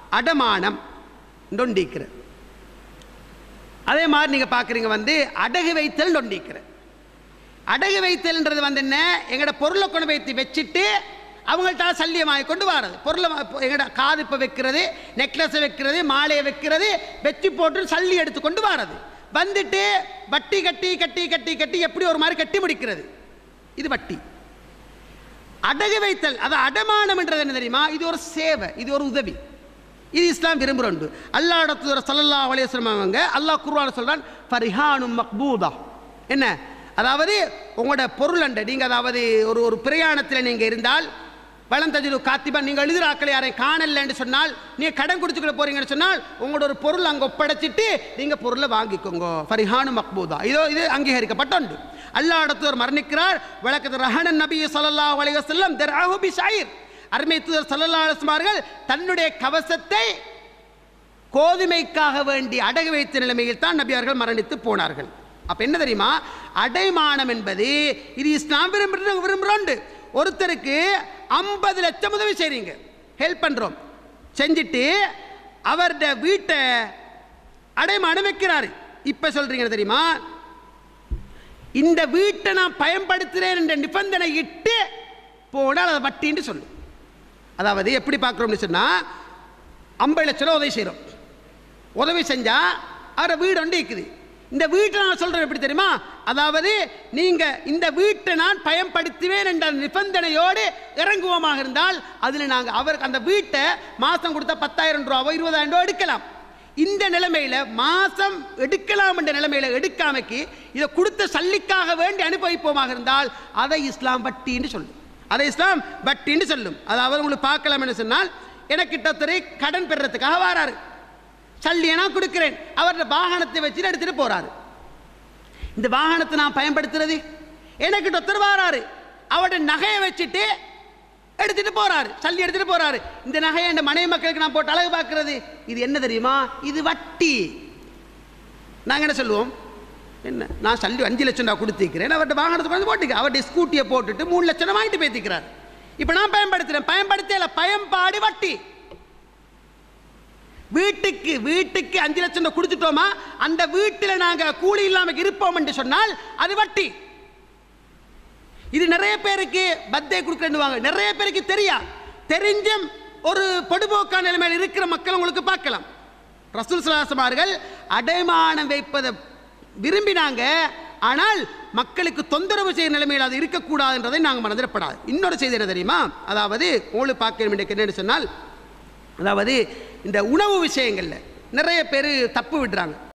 அடமானம் நொண்டிக்கிற அதே மாதிரி நீங்கள் பார்க்குறீங்க வந்து அடகு வைத்தல் நொண்டிக்கிற அடகு வைத்தல்ன்றது வந்து என்ன எங்களோட பொருளை கொண்டு வைத்து வச்சுட்டு அவங்கள்ட்ட சல்லியமாகி கொண்டு வர்றது பொருளை வ- எங்களோட காது இப்போ வைக்கிறது நெக்லஸை வைக்கிறது மாலையை வைக்கிறது வச்சு போட்டு சல்லி எடுத்து கொண்டு வர்றது வந்துட்டு வட்டி கட்டி கட்டி கட்டி கட்டி எப்படி ஒரு மாதிரி கட்டி முடிக்கிறது இது வட்டி அடகு வைத்தல் அது அடமானம்ன்றது என்ன தெரியுமா இது ஒரு சேவை இது ஒரு உதவி இது இஸ்லாம் விரும்புகிறோண்டு அல்லாஹ் இடத்துல சல்லல்லா அலையம் அவங்க அல்லாஹ் குர்ஆன் சொல்றான் ஃபரிஹானும் மக்பூதா என்ன அதாவது உங்களோட பொருள் அண்ட நீங்கள் அதாவது ஒரு ஒரு பிரயாணத்தில் நீங்கள் இருந்தால் வளந்தஜிரு காத்திபா நீங்கள் எழுதுகிற ஆக்களை யாரையும் காணலன்னு சொன்னால் நீங்கள் கடன் கொடுத்துக்கிட போறீங்கன்னு சொன்னால் உங்களோட ஒரு பொருள் அங்கே ஒப்படைச்சிட்டு நீங்கள் பொருளை வாங்கிக்கோங்க ஃபரிஹானு மக்பூதா இதோ இது அங்கீகரிக்கப்பட்டோண்டு அல்லாஹ் இடத்துல மரணிக்கிறார் வழக்கத்து ரஹனன் நபி ஸல்லல்லாஹு அலைஹி வஸல்லம் தர்ஆஹு பிஷைர் அருமை தூதர் ஸல்லல்லாஹு அலைஹி வஸல்லம் அவர்கள் தன்னுடைய கவசத்தை கோதுமைக்காக வேண்டி அடகு வைத்த நிலைமையில் தான் நபி அவர்கள் மரணித்து போனார்கள் அப்ப என்ன தெரியுமா அடைமானம் என்பது இது இஸ்லாம் விரும்புற விரும்புகிறோண்டு ஒருத்தருக்கு ஐம்பது லட்சம் உதவி செய்றீங்க ஹெல்ப் பண்றோம் செஞ்சுட்டு அவருடைய வீட்டை அடைமானம் வைக்கிறாரு இப்ப சொல்றீங்க தெரியுமா இந்த வீட்டை நான் பயன்படுத்துகிறேன் என்ற நிபந்தனை இட்டு போனால் அதை வட்டின்னு சொல்லும் அதாவது எப்படி பார்க்குறோம்னு சொன்னால் ஐம்பது லட்ச ரூபா உதவி செய்கிறோம் உதவி செஞ்சால் அவரை வீடு ஒன்று இருக்குது இந்த வீட்டை நான் சொல்கிறேன் எப்படி தெரியுமா அதாவது நீங்கள் இந்த வீட்டை நான் பயன்படுத்துவேன் என்ற நிபந்தனையோடு இறங்குவோமாக இருந்தால் அதில் நாங்கள் அவருக்கு அந்த வீட்டை மாதம் கொடுத்தா பத்தாயிரம் ரூபாவோ இருபதாயிரம் ரூபா எடுக்கலாம் இந்த நிலைமையில மாசம் எடுக்கலாம் என்ற நிலைமையில எடுக்காமைக்கு இதை கொடுத்த சல்லிக்காக வேண்டி அனுபவிப்போமாக இருந்தால் அதை இஸ்லாம் வட்டின்னு சொல்லும் அதை இஸ்லாம் வட்டின்னு சொல்லும் அதாவது உங்களுக்கு பார்க்கலாம் என்ன சொன்னால் எனக்கு கிட்டத்தட்ட கடன் பெறுறதுக்காக வராரு சல்லியை நான் கொடுக்கிறேன் அவரோட வாகனத்தை வச்சுட்டு எடுத்துட்டு போறாரு இந்த வாகனத்தை நான் பயன்படுத்துறது எனக்கு ஒருத்தர் வாராரு அவருடைய நகையை வச்சுட்டு எடுத்துட்டு போறாரு சல்லி எடுத்துட்டு போறாரு இந்த நகையை என் மனைவி மக்களுக்கு நான் போட்டு அழகு பார்க்கிறது இது என்ன தெரியுமா இது வட்டி நாங்க என்ன சொல்லுவோம் என்ன நான் சல்லி அஞ்சு லட்சம் ரூபா கொடுத்திருக்கிறேன் அவர்கிட்ட வாகனத்தை கொண்டு போட்டுக்க அவருடைய ஸ்கூட்டியை போட்டுட்டு மூணு லட்சம் ரூபா வாங்கிட்டு பேத்திக்கிறார் இப்போ நான் பயன்படுத்துறேன் பயன்படுத்தல பயன்பாடு வட்டி வீட்டுக்கு வீட்டுக்கு அஞ்சு லட்சம் ரூபாய் கொடுத்துட்டோமா அந்த வீட்டில் நாங்க கூலி இல்லாம இருப்போம் என்று சொன்னால் அது வட்டி இது நிறைய பேருக்கு பத்தே கொடுக்கணுவாங்க நிறைய பேருக்கு தெரியா தெரிஞ்சும் ஒரு பொடுபோக்கான நிலைமையில் இருக்கிற மக்கள் உங்களுக்கு பார்க்கலாம் ரசூல் சலாசம் அவர்கள் அடைமானம் வைப்பதை விரும்பினாங்க ஆனால் மக்களுக்கு தொந்தரவு செய்யும் நிலைமையில் அது இருக்கக்கூடாதுன்றதை நாங்கள் மறந்துடப்படாது இன்னொரு செய்தி என்ன தெரியுமா அதாவது உங்களுக்கு பார்க்க வேண்டிய என்னன்னு சொன்னால் அதாவது இந்த உணவு விஷயங்களில் நிறைய பேர் தப்பு விடுறாங்க